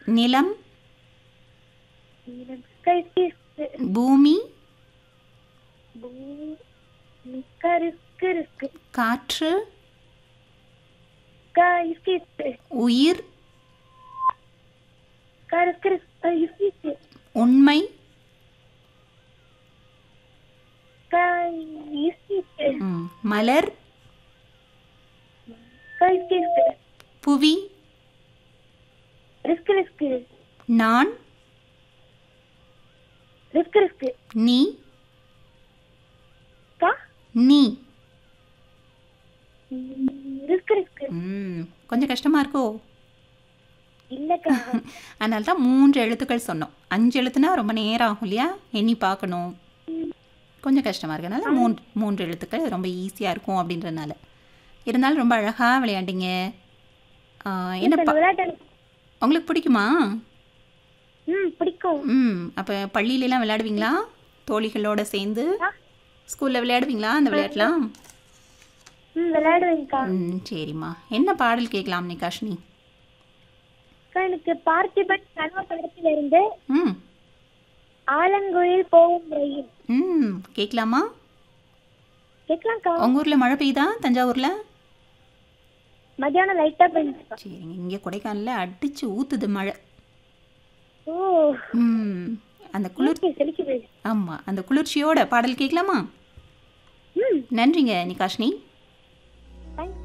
நிலம் நிலக்கை கிஸ்கு பூமி பூ நிக்க ரிஸ்கு ரிஸ்கு காற்று க இஸ்கு இஸ்கு உயிர் க ரிஸ்கு ரிஸ்கு இஸ்கு இஸ்கு உண்மை க இஸ்கு இஸ்கு ம், மலர் க இஸ்கு இஸ்கு புவி ரிஸ்கு ரிஸ்கு நான் ரிஸ்கு ரிஸ்கு நீ கா நீ ரிஸ்கு ரிஸ்கு ம் கொஞ்சம் கஷ்டமா இருக்கோ இல்லக்கா அதனால தான் மூன்று எழுத்துக்கள் சொன்னோம் அஞ்சு எழுத்துனா ரொம்ப நேரம் ஆகும் இல்லையா எண்ணி பார்க்கணும் கொஞ்சம் கஷ்டமாக இருக்கனால மூன்று மூன்று எழுத்துக்கள் ரொம்ப ஈஸியாக இருக்கும் அப்படின்றனால இருந்தாலும் ரொம்ப அழகாக விளையாண்டீங்க ஆ, என்ன இந்த ப- விளையாட்டு எனக்கு- உங்களுக்கு பிடிக்குமா ம் பிடிக்கும் ம் அப்போ பள்ளியிலலாம் விளையாடுவீங்களா தோழிகளோட சேர்ந்து ஆ. ஸ்கூலில் விளையாடுவீங்களா அந்த விளையாட்டுலாம் ம் விளையாடுவேன்க்கா ம் சரிம்மா என்ன பாடல் கேட்கலாம் நிகாஷினி அக்கா, எனக்கு பார்த்திபன் கனவு படத்துல இருந்து ம் ஆலங்குழியில் போகும் ரயில் ம் கேட்கலாமா கேட்கலாம்க்கா உங்கள் ஊரில் மழை பெய்யுதா தஞ்சாவூரில் மத்தியானம் லைட்டா பெஞ்சுக்கா சரிங்க இங்கே கொடைக்கானலில் அடிச்சு ஊத்துது மழை ஓ ம் அந்த குளிர் ஓகே செலிக்குது ஆமாம் அந்த குளிர்ச்சியோட பாடல் கேட்கலாமா ம் நன்றிங்க நிகாஷினி தேங்க்ஸ்